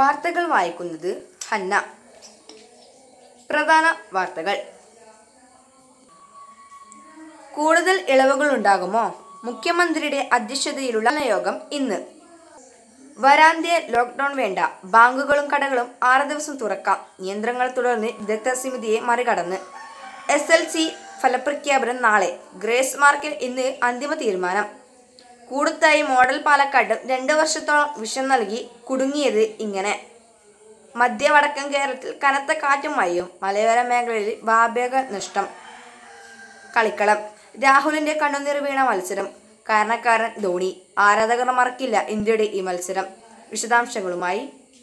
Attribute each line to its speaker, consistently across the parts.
Speaker 1: വാർത്തകൾ വായിക്കുന്നത് ഹന്ന പ്രധാന വാർത്തകൾ കൂടുതൽ ഇളവുകൾ ഉണ്ടാകുമോ മുഖ്യമന്ത്രിയുടെ അധ്യക്ഷതയിലുള്ള യോഗം ഇന്ന് വരാന്ത്യ ലോക്ക്ഡൌൺ വേണ്ട ബാങ്കുകളും കടകളും ആറ് ദിവസം തുറക്കാം നിയന്ത്രണങ്ങൾ തുടർന്ന് വിദഗ്ധ സമിതിയെ മറികടന്ന് എസ് എൽ സി ഫലപ്രഖ്യാപനം നാളെ ഗ്രേസ് മാർക്കിൽ ഇന്ന് അന്തിമ തീരുമാനം കൂടത്തായി മോഡൽ പാലക്കാട് രണ്ട് വർഷത്തോളം വിഷം നൽകി കുടുങ്ങിയത് ഇങ്ങനെ മധ്യ വടക്കൻ കേരളത്തിൽ കനത്ത കാറ്റും മഴയും മലയോര മേഖലയിൽ വാപക നഷ്ടം കളിക്കളം രാഹുലിന്റെ കണ്ണുനീർ വീണ മത്സരം കാരണക്കാരൻ ധോണി ആരാധകർ മറക്കില്ല ഇന്ത്യയുടെ ഈ മത്സരം വിശദാംശങ്ങളുമായി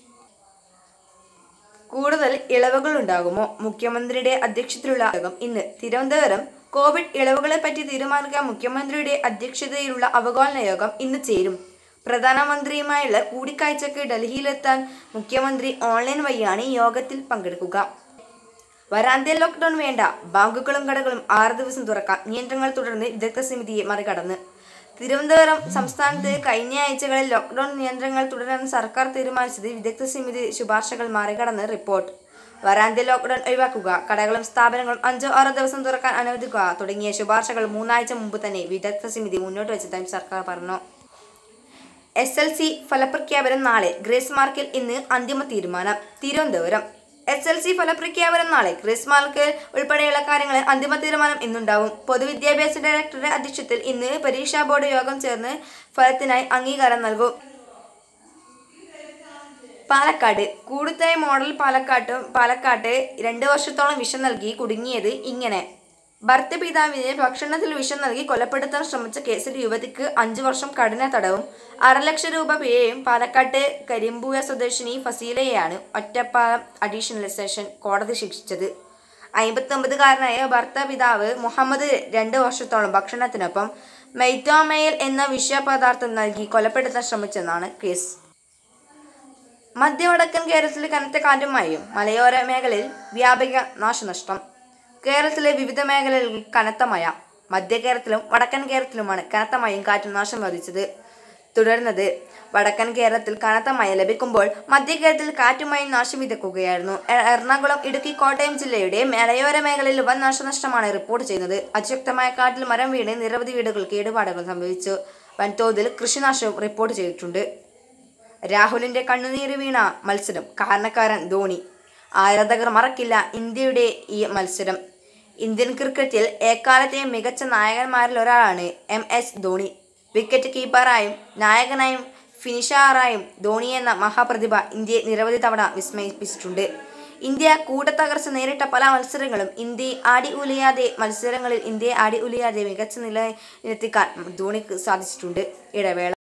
Speaker 1: കൂടുതൽ ഇളവുകൾ ഉണ്ടാകുമോ മുഖ്യമന്ത്രിയുടെ അധ്യക്ഷതയിലുള്ള യോഗം ഇന്ന് തിരുവനന്തപുരം കോവിഡ് ഇളവുകളെ പറ്റി തീരുമാനിക്കാൻ മുഖ്യമന്ത്രിയുടെ അധ്യക്ഷതയിലുള്ള അവഗോളന യോഗം ഇന്ന് ചേരും പ്രധാനമന്ത്രിയുമായുള്ള കൂടിക്കാഴ്ചയ്ക്ക് ഡൽഹിയിലെത്താൻ മുഖ്യമന്ത്രി ഓൺലൈൻ വഴിയാണ് ഈ യോഗത്തിൽ പങ്കെടുക്കുക വരാന്ത്യ ലോക്ക്ഡൌൺ വേണ്ട ബാങ്കുകളും കടകളും ആറ് ദിവസം തുറക്കാം നിയന്ത്രണങ്ങൾ തുടർന്ന് വിദഗ്ധ സമിതിയെ മറികടന്ന് തിരുവനന്തപുരം സംസ്ഥാനത്ത് കഴിഞ്ഞ ആഴ്ചകളിൽ ലോക്ക്ഡൌൺ നിയന്ത്രണങ്ങൾ തുടരാൻ സർക്കാർ തീരുമാനിച്ചത് വിദഗ്ധ സമിതി ശുപാർശകൾ മറികടന്ന് റിപ്പോർട്ട് വരാന്ത്യ ലോക്ക്ഡൌൺ ഒഴിവാക്കുക കടകളും സ്ഥാപനങ്ങളും അഞ്ചോ ആറോ ദിവസം തുറക്കാൻ അനുവദിക്കുക തുടങ്ങിയ ശുപാർശകൾ മൂന്നാഴ്ച മുമ്പ് തന്നെ വിദഗ്ധ സമിതി മുന്നോട്ട് വെച്ചതായും സർക്കാർ പറഞ്ഞു എസ് എൽ സി ഫലപ്രഖ്യാപനം നാളെ ഗ്രേസ് മാർക്കിൽ ഇന്ന് അന്തിമ തീരുമാനം തിരുവനന്തപുരം എസ് എൽ സി ഫലപ്രഖ്യാപനം നാളെ ഗ്രേസ് മാർക്ക് ഉൾപ്പെടെയുള്ള കാര്യങ്ങളിൽ അന്തിമ തീരുമാനം ഇന്നുണ്ടാവും പൊതുവിദ്യാഭ്യാസ ഡയറക്ടറുടെ അധ്യക്ഷതയിൽ ഇന്ന് പരീക്ഷാ ബോർഡ് യോഗം ചേർന്ന് ഫലത്തിനായി അംഗീകാരം നൽകും പാലക്കാട് കൂടുതലായി മോഡൽ പാലക്കാട്ട് പാലക്കാട്ട് രണ്ട് വർഷത്തോളം വിഷം നൽകി കുടുങ്ങിയത് ഇങ്ങനെ ഭർത്തപിതാവിനെ ഭക്ഷണത്തിൽ വിഷം നൽകി കൊലപ്പെടുത്താൻ ശ്രമിച്ച കേസിൽ യുവതിക്ക് അഞ്ചു വർഷം കഠിന തടവും അര ലക്ഷം രൂപ പിഴയും പാലക്കാട്ട് കരിമ്പൂയ സ്വദേശിനി ഫസീലയെയാണ് ഒറ്റപ്പാലം അഡീഷണൽ സെഷൻ കോടതി ശിക്ഷിച്ചത് അമ്പത്തൊമ്പതുകാരനായ ഭർത്തപിതാവ് മുഹമ്മദ് രണ്ട് വർഷത്തോളം ഭക്ഷണത്തിനൊപ്പം മെയ്റ്റോമയിൽ എന്ന വിഷപദാർത്ഥം നൽകി കൊലപ്പെടുത്താൻ ശ്രമിച്ചെന്നാണ് കേസ് മധ്യവടക്കൻ കേരളത്തിൽ കനത്ത കാറ്റും മഴയും മലയോര മേഖലയിൽ വ്യാപക നാശനഷ്ടം കേരളത്തിലെ വിവിധ മേഖലകളിൽ കനത്ത മഴ മധ്യ കേരളത്തിലും വടക്കൻ കേരളത്തിലുമാണ് കനത്ത മഴയും കാറ്റും നാശം ബാധിച്ചത് തുടർന്നത് വടക്കൻ കേരളത്തിൽ കനത്ത മഴ ലഭിക്കുമ്പോൾ മധ്യ കേരളത്തിൽ കാറ്റുമഴയും നാശം വിതക്കുകയായിരുന്നു എ- എറണാകുളം ഇടുക്കി കോട്ടയം ജില്ലയുടെ മലയോര മേഖലയിൽ വൻ നാശനഷ്ടമാണ് റിപ്പോർട്ട് ചെയ്യുന്നത് അതിശക്തമായ കാറ്റിൽ മരം വീണ് നിരവധി വീടുകൾ കേടുപാടുകൾ സംഭവിച്ചു വൻതോതിൽ കൃഷിനാശവും റിപ്പോർട്ട് ചെയ്തിട്ടുണ്ട് രാഹുലിന്റെ കണ്ണുനീര് വീണ മത്സരം കാരണക്കാരൻ ധോണി ആരാധകർ മറക്കില്ല ഇന്ത്യയുടെ ഈ മത്സരം ഇന്ത്യൻ ക്രിക്കറ്റിൽ എക്കാലത്തെയും മികച്ച നായകന്മാരിൽ ഒരാളാണ് എം എസ് ധോണി വിക്കറ്റ് കീപ്പറായും നായകനായും ഫിനിഷറായും ധോണി എന്ന മഹാപ്രതിഭ ഇന്ത്യയെ നിരവധി തവണ വിസ്മയിപ്പിച്ചിട്ടുണ്ട് ഇന്ത്യ കൂട്ടത്തകർച്ച നേരിട്ട പല മത്സരങ്ങളും ഇന്ത്യയെ ആടി ഉലിയാതെ മത്സരങ്ങളിൽ ഇന്ത്യയെ ആടി ഉലിയാതെ മികച്ച നിലയിലെത്തിക്കാൻ ധോണിക്ക് സാധിച്ചിട്ടുണ്ട് ഇടവേള